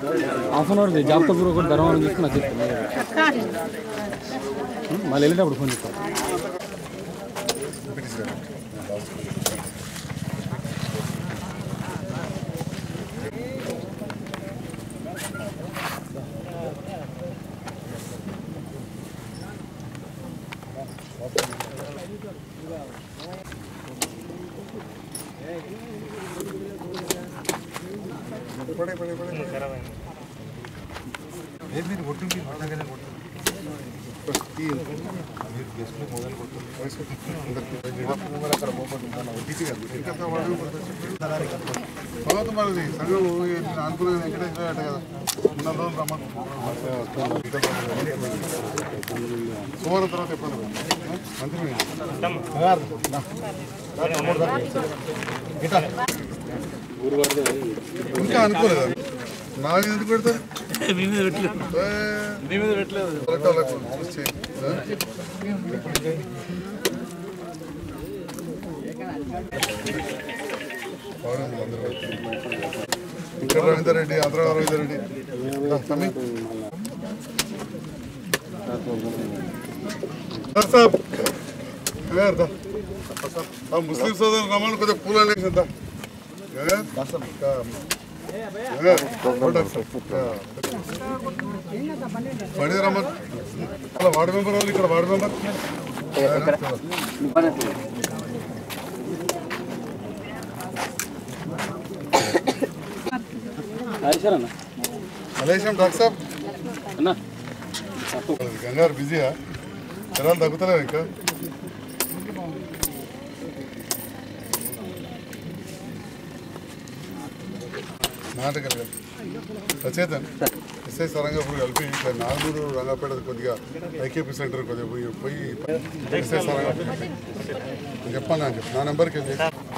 Half an hour జాబ్తో పూర్వ కూడా ధర్మవరం చూస్తే నాకు చెప్తాను మళ్ళీ వెళ్ళేటప్పుడు ఫోన్ చేస్తాను పడే పడే పడే ఏది మీరు కొట్టుండి అట్లాగనే కొట్టు ఫస్ట్ తీ మీరు గెస్ట్లు మొదలు కొట్టు అక్కడ పోకుండా టీసీ గారు ఇంకా వాడు తర్వాత మనది సంఘం అనుకునే వెంకటేశ్వర అట కదా ఉన్న రోజులు రమ్మని సోమవారం తర్వాత ఎప్పుడు మంత్రి ఇంకా అనుకోలేదు నాకు ఎందుకు పెడతారు మీ మీద పెట్టలేదు మీ మీద పెట్టలేదు ఇంకా రవీందర్ రెడ్డి ఆంధ్ర రవీందర్ రెడ్డి రా, తమ్మి. రా, సాబ్. ఏ, రా. ఆ ముస్లిం సోదరు రమ్మని కొంచెం పూలు అనేసి దా. ఏ, ఇంకా పడి రమ్మన్ అలా వార్డు మెంబర్ వాళ్ళు ఇక్కడ వార్డు మెంబర్ హరీశ్వర్ అన్న మలేషియం డాక్టర్ సాబ్ అన్న గంగారు బిజీయా జనాలు తగ్గుతలేవు ఇంకా నాటకాలు రచేతన్ ఎస్ఐ సరంగాపూర్ కలిపి ఇక్కడ నాగూరు రంగాపేట కొద్దిగా ఐకేపీ సెంటర్ కొద్దిగా పోయి పోయి ఎస్ఐ సరంగాపూర్ నేను చెప్పాను అని చెప్పి నా నెంబర్కి వెళ్ళి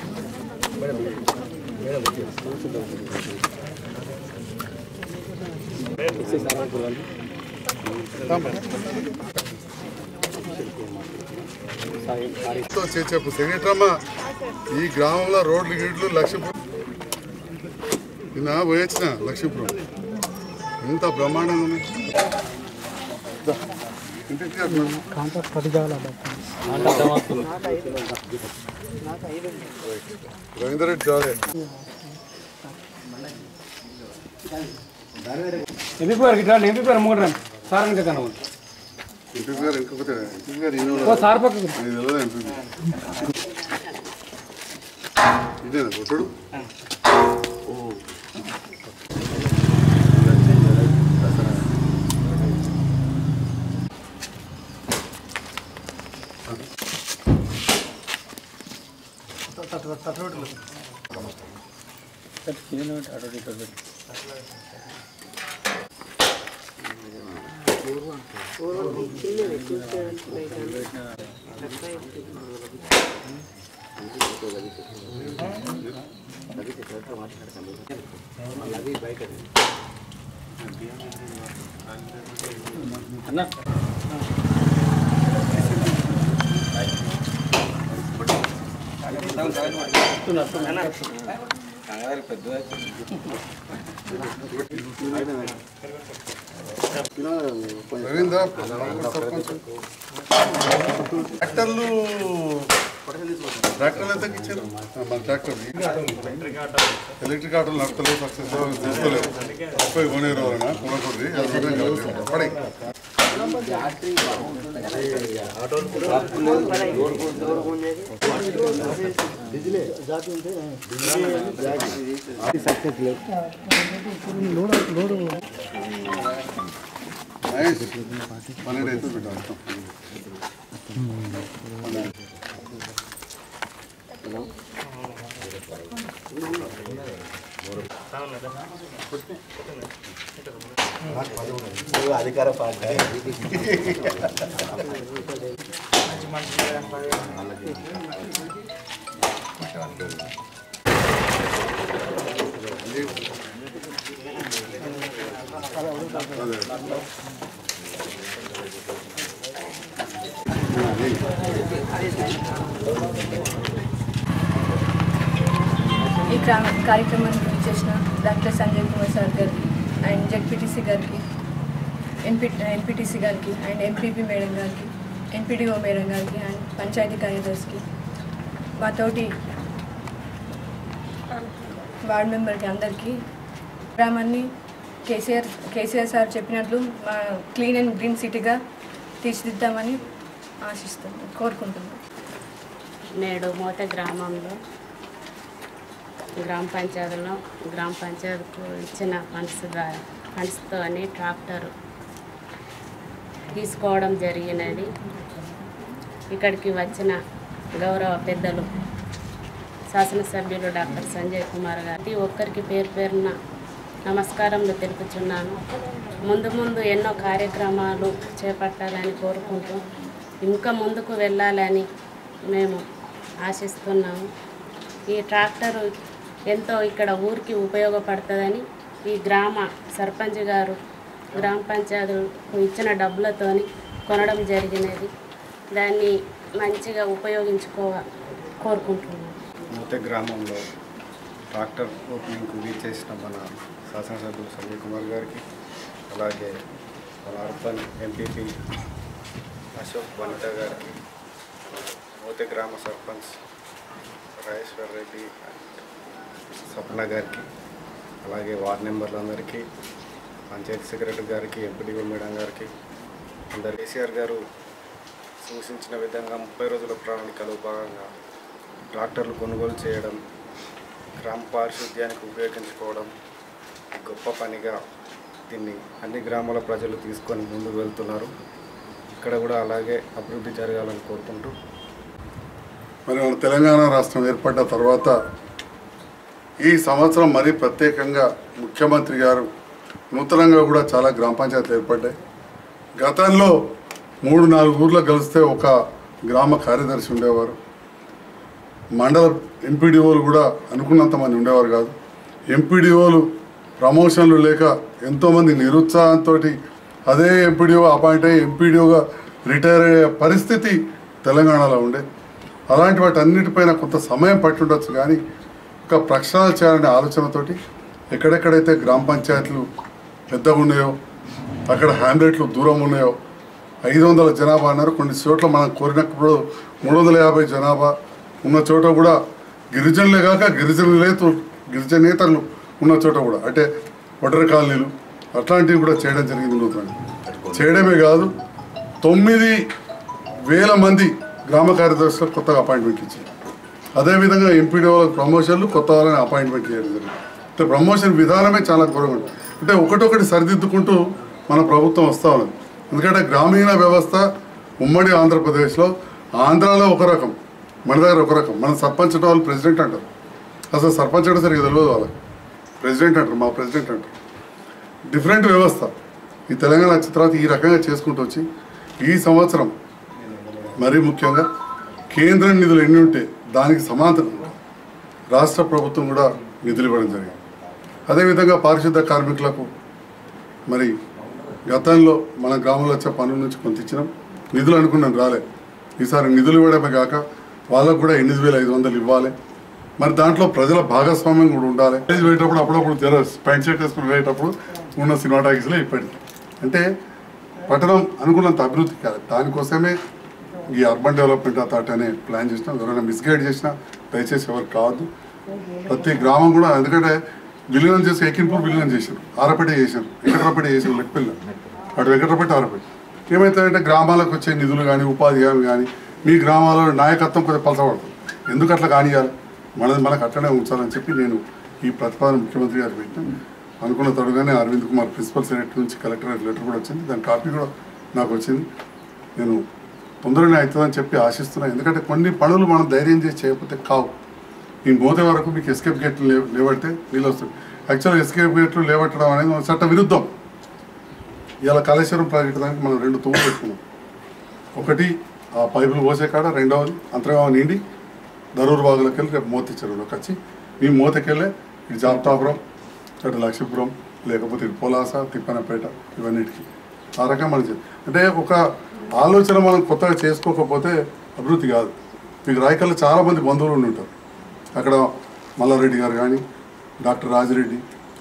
చెప్పు సెక్రటరమ్మ ఈ గ్రామంలో రోడ్లు గిడ్లు లక్ష్మీపురం నిన్న పోయొచ్చిన లక్ష్మీపురం ఎంత బ్రహ్మాండంగా ఉంది దా, ఇంటికి అట్లా. రవీందర్ రెడ్డి జాలే ఎంపీ గారు ఇట్లా ఎంపీ గారు మూడు సార్ ఇంకా కన్నా ఎంపీ గారు ఇంకొకటి ఎంపీ గారు ఈయన ఓ కూడా- సార్ పక్కకు ఇది తెలియదు ఎంపీ గారు. ఇదేనా కొట్టుడు అన్న రవీంద్ర సర్పంచ్ ట్రాక్టర్లు ట్రాక్టర్లు ఎంతకి ఇచ్చారు ఆ, మన ట్రాక్టర్ ఎలక్ట్రిక్ ఆటోలు నడతలేవు సక్సెస్ తీసుకోలేదు ముప్పై కొనేరు ఎవరైనా కొనకూడదు అది చూడడం కాదు. పడే నైస్ పన్నెండు అయితే పెట్టాలి అధికార పార్టీ ఈ క్రా- కార్యక్రమానికి చేసిన డాక్టర్ సంజయ్ కుమార్ సార్ గారికి అండ్ జెడ్పీటీసీ గారికి ఎంపీ ఎంపీటీసీ గారికి అండ్ ఎంపీపీ మేడం గారికి ఎంపీడీఓ మేడం గారికి అండ్ పంచాయతీ కార్యదర్శికి మాతోటి వార్డ్ మెంబర్కి అందరికీ గ్రామాన్ని కేసీఆర్ కేసీఆర్ సార్ చెప్పినట్లు మా క్లీన్ అండ్ గ్రీన్ సిటీగా తీర్చిదిద్దామని ఆశిస్తున్నాను కోరుకుంటున్నాను నేడు మోత గ్రామంలో గ్రామ పంచాయతీలో గ్రామ పంచాయతీకు ఇచ్చిన ఫండ్స్ ద్వారా ఫండ్స్తో ట్రాక్టర్ తీసుకోవడం జరిగినది ఇక్కడికి వచ్చిన గౌరవ పెద్దలు శాసనసభ్యులు డాక్టర్ సంజయ్ కుమార్ గారు ప్రతి ఒక్కరికి పేరు పేరున నమస్కారములు తెలుపుచున్నాను ముందు ముందు ఎన్నో కార్యక్రమాలు చేపట్టాలని కోరుకుంటూ ఇంకా ముందుకు వెళ్ళాలని మేము ఆశిస్తున్నాము ఈ ట్రాక్టరు ఎంతో ఇక్కడ ఊరికి ఉపయోగపడుతుందని ఈ గ్రామ సర్పంచ్ గారు గ్రామ పంచాయతీకు ఇచ్చిన డబ్బులతోని కొనడం జరిగినది దాన్ని మంచిగా ఉపయోగించుకో కోరుకుంటున్నాను మూతే గ్రామంలో ట్రాక్టర్ ఓపెనింగ్కు వీచేసిన మన శాసనసభ్యులు సంజయ్ కుమార్ గారికి అలాగే మన అర్బన్ ఎంపీపీ అశోక్ వనిత గారికి మూతే గ్రామ సర్పంచ్ రాజేశ్వర్ రెడ్డి స్వప్న గారికి అలాగే వార్డ్ మెంబర్లందరికీ పంచాయతీ సెక్రటరీ గారికి ఎంపీడీఓ మేడం గారికి అందరు కేసీఆర్ గారు సూచించిన విధంగా ముప్పై రోజుల ప్రణాళికలో భాగంగా ట్రాక్టర్లు కొనుగోలు చేయడం గ్రామ పారిశుద్ధ్యానికి ఉపయోగించుకోవడం గొప్ప పనిగా దీన్ని అన్ని గ్రామాల ప్రజలు తీసుకొని ముందుకు వెళ్తున్నారు ఇక్కడ కూడా అలాగే అభివృద్ధి జరగాలని కోరుకుంటూ మరి మన తెలంగాణ రాష్ట్రం ఏర్పడ్డ తర్వాత ఈ సంవత్సరం మరీ ప్రత్యేకంగా ముఖ్యమంత్రి గారు నూతనంగా కూడా చాలా గ్రామ పంచాయతీలు ఏర్పడ్డాయి గతంలో మూడు నాలుగు ఊర్లో కలిస్తే ఒక గ్రామ కార్యదర్శి ఉండేవారు మండల ఎంపీడీఓలు కూడా అనుకున్నంత మంది ఉండేవారు కాదు ఎంపీడీఓలు ప్రమోషన్లు లేక ఎంతోమంది నిరుత్సాహంతో అదే ఎంపీడీఓ అపాయింట్ అయ్యి ఎంపీడీఓగా రిటైర్ అయ్యే పరిస్థితి తెలంగాణలో ఉండే అలాంటి వాటి అన్నిటిపైన కొంత సమయం పట్టి ఉండొచ్చు కానీ ఒక ప్రక్షాళన చేయాలనే ఆలోచనతోటి ఎక్కడెక్కడైతే గ్రామ పంచాయతీలు పెద్దగా ఉన్నాయో అక్కడ హ్యాండ్రేట్లు దూరం ఉన్నాయో ఐదు వందల జనాభా అన్నారు కొన్ని చోట్ల మనం కోరినప్పుడు మూడు వందల యాభై జనాభా ఉన్న చోట కూడా గిరిజనులే కాక గిరిజనులేతు గిరిజనేతరులు ఉన్న చోట కూడా అంటే ఒటరి కాలనీలు అట్లాంటివి కూడా చేయడం జరిగింది నూతనంగా చేయడమే కాదు తొమ్మిది వేల మంది గ్రామ కార్యదర్శులకు కొత్తగా అపాయింట్మెంట్ ఇచ్చారు అదేవిధంగా ఎంపీడీ వాళ్ళకి ప్రమోషన్లు కొత్త వాళ్ళని అపాయింట్మెంట్ చేయడం జరిగింది అంటే ప్రమోషన్ విధానమే చాలా ఘోరంగా ఉంది అంటే ఒకటొకటి సరిదిద్దుకుంటూ మన ప్రభుత్వం వస్తూ ఉన్నది ఎందుకంటే గ్రామీణ వ్యవస్థ ఉమ్మడి ఆంధ్రప్రదేశ్లో ఆంధ్రాలో ఒక రకం మన దగ్గర ఒక రకం మన సర్పంచ్ అంటే వాళ్ళు ప్రెసిడెంట్ అంటారు అసలు సర్పంచ్ అంటే సరిగ్గా తెలియదు వాళ్ళకి ప్రెసిడెంట్ అంటారు మా ప్రెసిడెంట్ అంటారు డిఫరెంట్ వ్యవస్థ ఈ తెలంగాణ వచ్చిన తర్వాత ఈ రకంగా చేసుకుంటూ వచ్చి ఈ సంవత్సరం మరీ ముఖ్యంగా కేంద్రం నిధులు ఎన్ని ఉంటే దానికి సమాంతరంగా రాష్ట్ర ప్రభుత్వం కూడా నిధులు ఇవ్వడం జరిగింది అదేవిధంగా పారిశుద్ధ కార్మికులకు మరి గతంలో మన గ్రామంలో వచ్చే పనుల నుంచి కొంత ఇచ్చినాం నిధులు అనుకున్నాం రాలే ఈసారి నిధులు ఇవ్వడమే కాక వాళ్ళకు కూడా ఎనిమిది వేల ఐదు వందలు ఇవ్వాలి మరి దాంట్లో ప్రజల భాగస్వామ్యం కూడా ఉండాలి కాలేజ్ పోయేటప్పుడు అప్పుడప్పుడు జర ప్యాంట్ షర్ట్ వేసుకుని పోయేటప్పుడు ఉన్న సినిమా టాకీస్లో ఇప్పటికి అంటే పట్టణం అనుకున్నంత అభివృద్ధి కాదు దానికోసమే ఈ అర్బన్ డెవలప్మెంట్ అథారిటీ అనే ప్లాన్ చేసినాం ఎవరైనా మిస్గైడ్ చేసినా దయచేసి ఎవరు కావద్దు ప్రతి గ్రామం కూడా ఎందుకంటే విలీనం చేసి ఎకిన్పూర్ విలీనం చేశారు ఆరపేట చేశారు వెంకటరపేట చేశారు లెక్కపిల్ల అటు వెంకటరపేట ఆరపేట ఏమవుతాయంటే గ్రామాలకు వచ్చే నిధులు కానీ ఉపాధి హామీ కానీ మీ గ్రామాల్లో నాయకత్వం కొద్దిగా పలసపడుతుంది ఎందుకు అట్లా కానియాలి మనది మనకు అట్లనే ఉంచాలని చెప్పి నేను ఈ ప్రతిపాదన ముఖ్యమంత్రి గారు పెట్టాను అనుకున్న తడుగానే అరవింద్ కుమార్ ప్రిన్సిపల్ సెక్రటరీ నుంచి కలెక్టరేట్ లెటర్ కూడా వచ్చింది దాని కాపీ కూడా నాకు వచ్చింది నేను తొందరగానే అవుతుందని చెప్పి ఆశిస్తున్నాను ఎందుకంటే కొన్ని పనులు మనం ధైర్యం చేసి చేయకపోతే కావు ఈ మోతే వరకు మీకు ఎస్కేప్ గేట్లు లే లేవడితే నీళ్ళు వస్తుంది యాక్చువల్గా ఎస్కేప్ గేట్లు లేవట్టడం అనేది మన చట్ట విరుద్ధం ఇలా కాళేశ్వరం ప్రాజెక్టు దానికి మనం రెండు తుమ్ములు పెట్టుకున్నాం ఒకటి ఆ పైపులు పోసే కాడ రెండవది అంతర్గామ నిండి దరూరు బాగులోకి వెళ్ళి రేపు మోతి చెరువులోకి వచ్చి మీ మోతకెళ్ళే ఇటు జాబతాపురం అటు లక్ష్మీపురం లేకపోతే ఇటు పొలాస తిప్పనపేట ఇవన్నిటికి ఆ రకంగా మనం చే- అంటే ఒక ఆలోచన మనం కొత్తగా చేసుకోకపోతే అభివృద్ధి కాదు మీకు రాయకల్లో చాలామంది బంధువులు ఉండి ఉంటారు అక్కడ మల్లారెడ్డి గారు కానీ డాక్టర్ రాజిరెడ్డి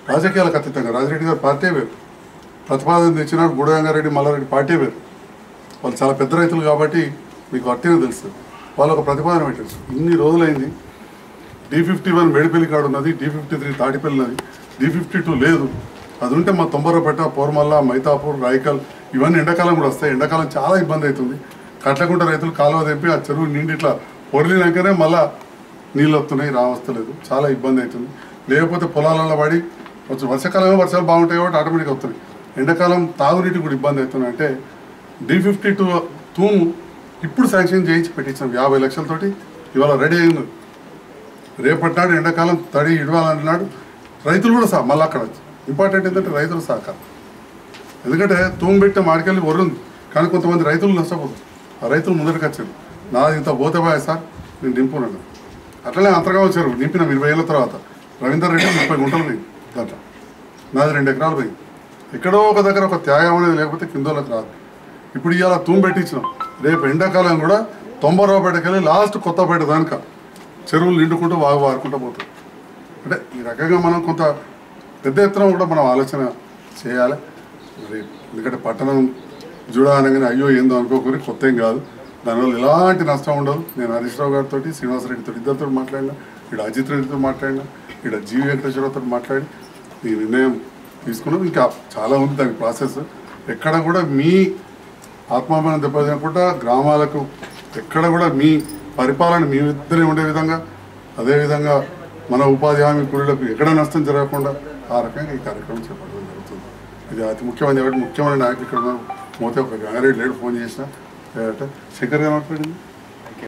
రాజకీయాలకు అతీతంగా రాజిరెడ్డి గారు పార్టీ వేరు ప్రతిపాదన తెచ్చినాడు బుడగంగారెడ్డి మల్లారెడ్డి పార్టీ వేరు వాళ్ళు చాలా పెద్ద రైతులు కాబట్టి మీకు అట్టినే తెలుసు వాళ్ళు ఒక ప్రతిపాదన పెట్టారు ఇన్ని రోజులైంది డి ఫిఫ్టీ వన్ మేడిపల్లి కాడు ఉన్నది డి ఫిఫ్టీ త్రీ తాటిపల్లి ఉన్నది డి ఫిఫ్టీ టూ లేదు అది ఉంటే మా తొంభరపేట పోర్మల్ల మైతాపూర్ రాయికల్ ఇవన్నీ ఎండాకాలం కూడా వస్తాయి ఎండాకాలం చాలా ఇబ్బంది అవుతుంది కట్లకుంట రైతులు కాలువ తెంపి ఆ చెరువు నిండి ఇట్లా పొరిలినాకనే మళ్ళా నీళ్ళు వస్తున్నాయి రావస్తలేదు చాలా ఇబ్బంది అవుతుంది లేకపోతే పొలాలలో పడి కొంచెం వర్షాకాలమే వర్షాలు బాగుంటాయి కాబట్టి ఆటోమేటిక్గా వస్తున్నాయి ఎండాకాలం తాగునీటి కూడా ఇబ్బంది అవుతుంది అంటే డి ఫిఫ్టీ టూ తూము ఇప్పుడు శాంక్షన్ చేయించి పెట్టించాం యాభై లక్షలతోటి ఇవాళ రెడీ అయింది రేపటి నాడు ఎండాకాలం తడి ఇడవాలన్నాడు రైతులు కూడా సా మళ్ళీ అక్కడ ఇంపార్టెంట్ ఏంటంటే రైతుల సహకారం ఎందుకంటే తూము పెట్టే మాడికెళ్ళి వరుంది కానీ కొంతమంది రైతులు నష్టపోతారు ఆ రైతులు ముందరికి వచ్చారు నాది ఇంత పోతే బాయ్ సార్ నేను నింపున్నాను అట్లనే అంతగా వచ్చారు నింపిన ఇరవై ఏళ్ళ తర్వాత రవీందర్ రెడ్డి ముప్పై గుంటలు పోయింది దాంట్లో నాది రెండు ఎకరాలు పోయింది ఎక్కడో ఒక దగ్గర ఒక త్యాగం అనేది లేకపోతే కిందోళ్ళకి రాదు ఇప్పుడు ఇవాళ తూము పెట్టించినాం రేపు ఎండాకాలం కూడా తొంభరావుపేటకి వెళ్ళి లాస్ట్ కొత్తపేట దానిక చెరువులు నిండుకుంటూ వాగు వారుకుంటూ పోతాం అంటే ఈ రకంగా మనం కొంత పెద్ద ఎత్తున కూడా మనం ఆలోచన చేయాలి మరి ఎందుకంటే పట్టణం చూడాలనగానే అయ్యో ఏందో అనుకోకూరి కొత్త ఏం కాదు దానివల్ల ఎలాంటి నష్టం ఉండదు నేను హరీష్ రావు గారితో శ్రీనివాసరెడ్డితో ఇద్దరితో మాట్లాడినా ఇక్కడ అజిత్ రెడ్డితో మాట్లాడినా ఇక్కడ జీవి వెంకటేశ్వరరావుతో మాట్లాడి ఈ నిర్ణయం తీసుకున్నాం ఇంకా చాలా ఉంది దాని ప్రాసెస్ ఎక్కడ కూడా మీ ఆత్మాభిమానం దెబ్బతినకుండా గ్రామాలకు ఎక్కడ కూడా మీ పరిపాలన మీ ఇద్దరే ఉండే విధంగా అదేవిధంగా మన ఉపాధి హామీ కూలీలకు ఎక్కడ నష్టం జరగకుండా ఆ రకంగా ఈ కార్యక్రమం చేపట్టడం జరుగుతుంది ఇది అతి ముఖ్యమైనది కాబట్టి ముఖ్యమైన నాయకులు ఇక్కడ ఉన్నారు మోతే ఒక గంగారెడ్డి లేడు ఫోన్ చేసిన లేదంటే శంకర్ గారు మాట్లాడింది